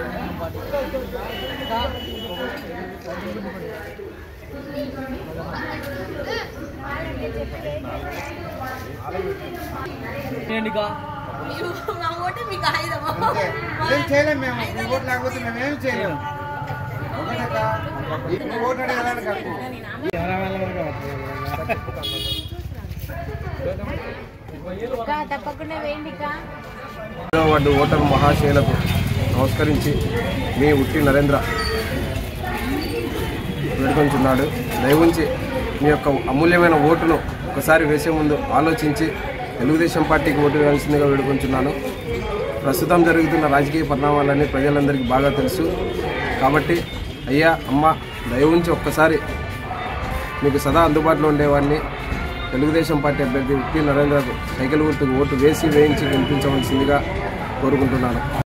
ఏంటికా మీరు మా ఓటు మీకు ఆయుధమా ఏం చేయలేం మేము మీ ఓటు లేకపోతే మేము ఏం చేయలేము ఒకటేక ఈ ఓటు అడగడానికి హక్కు. తప్పకుండా వేయండికా ఐదవ వార్డు ఓటర్ మహాశయులకు నమస్కరించి మీ ఉట్టి నరేంద్ర వేడుకొంచున్నాడు దయవుంచి మీ యొక్క అమూల్యమైన ఓటును ఒకసారి వేసే ముందు ఆలోచించి తెలుగుదేశం పార్టీకి ఓటు వేయాల్సిందిగా వేడుకొంచున్నాను ప్రస్తుతం జరుగుతున్న రాజకీయ పరిణామాలన్నీ ప్రజలందరికీ బాగా తెలుసు కాబట్టి అయ్యా అమ్మ దయవుంచి ఒక్కసారి మీకు సదా అందుబాటులో ఉండేవాడిని తెలుగుదేశం పార్టీ అభ్యర్థి ఉట్టి నరేంద్రకు సైకిల్ గుర్తుకు ఓటు వేసి వేయించి గెలిపించవలసిందిగా కోరుకుంటున్నాను